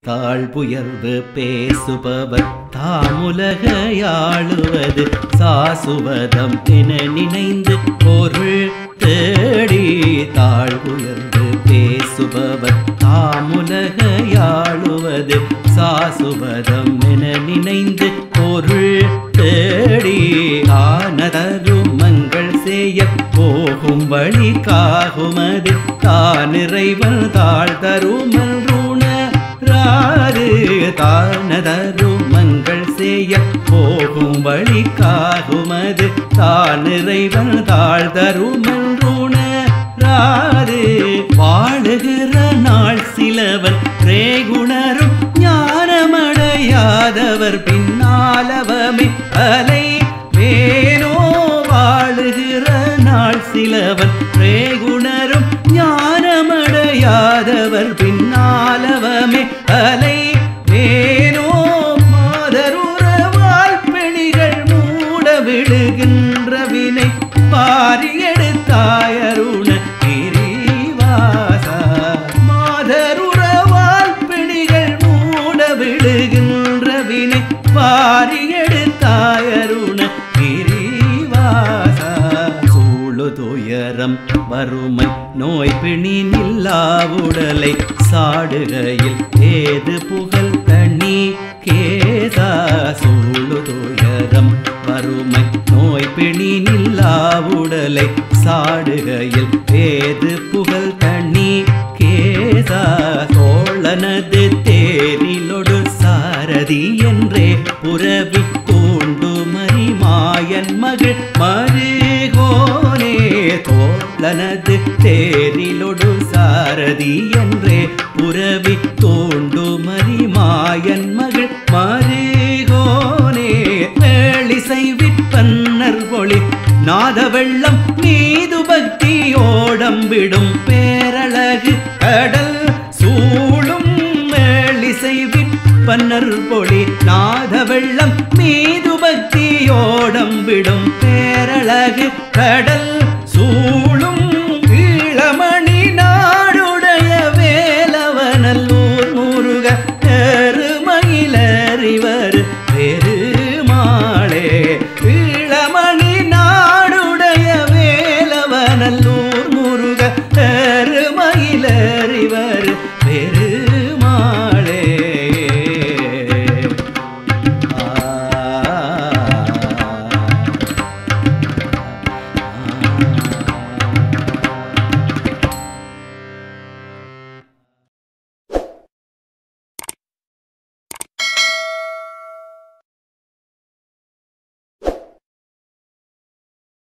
தாழ்புயர்வு பேசுபவர் தாமுலகையாளுவது சாசுவதம் என நினைந்து பொருள் தேடி தாழ்புயர்வு பேசுபவர் தாமுலகையாளுவது சாசுவதம் என நினைந்து பொருள் தேடி ஆனதரும் மங்கள் செய்ய போகும் வழி காகுமது தான் இறைவன் தாழ் தருமல் ராறு தானதரும் மங்கள் செய்ய போகும் வழி காகுமது தான் இறைவன் தாழ் தருமல் ராறு வாழுகிற நாள் சிலவன் ரேகுணரும் ஞானமடையாதவர் பின்னாலவமே அலை வேணோ வாழுகிற நாள் சிலவன் ரேகுணரும் ஞானமடையாதவர் பின்னாலவமே அலை வேணோ மாதருறவால் பெணிகள் மூட விடுகின்ற வினை பாரி எடுத்தாயருண கிரிவாசா மாதருறவால் பிணிகள் மூட விடுகின்ற வினை பாரி எடுத்தாயருண கிரிவாசா சூழு துயரம் வறுமை நோய் பிணி நில்லாவுடலை சாடுகையில் ஏது புகழ் தண்ணி கேசா சூழு துயரம் வறுமை நோய் பிணி நில்லாவுடலை சாடுகையில் ஏது புகழ் தண்ணி கேசா தோழனது தேரிலொடு சாரதி என்றே புறவி தூண்டு மறிமாயன் மகள் மருகோனே தோழனது தேரிலொடு சாரதி என்றே புறவி தூண்டு மறிமாயன் மகள் மருகோனே வேளிசை விற்பன்னர் பொழி நாத வெள்ளம் நீது பக்தி ஓடம்பிடும் பேரழகு கடல் சூழும் மேளிசை விற்பன்னர் பொழி நாத வெள்ளம் மீது பக்தியோடம்பிடும் பேரழகு கடல் சூழும் இளமணி நாடுடைய வேலவனல்லூர் முருக பெருமயிலறிவர் பெருமாளே இளமணி நாடுடைய வேலவனல்லூர் முருக பெருமயிலறிவர்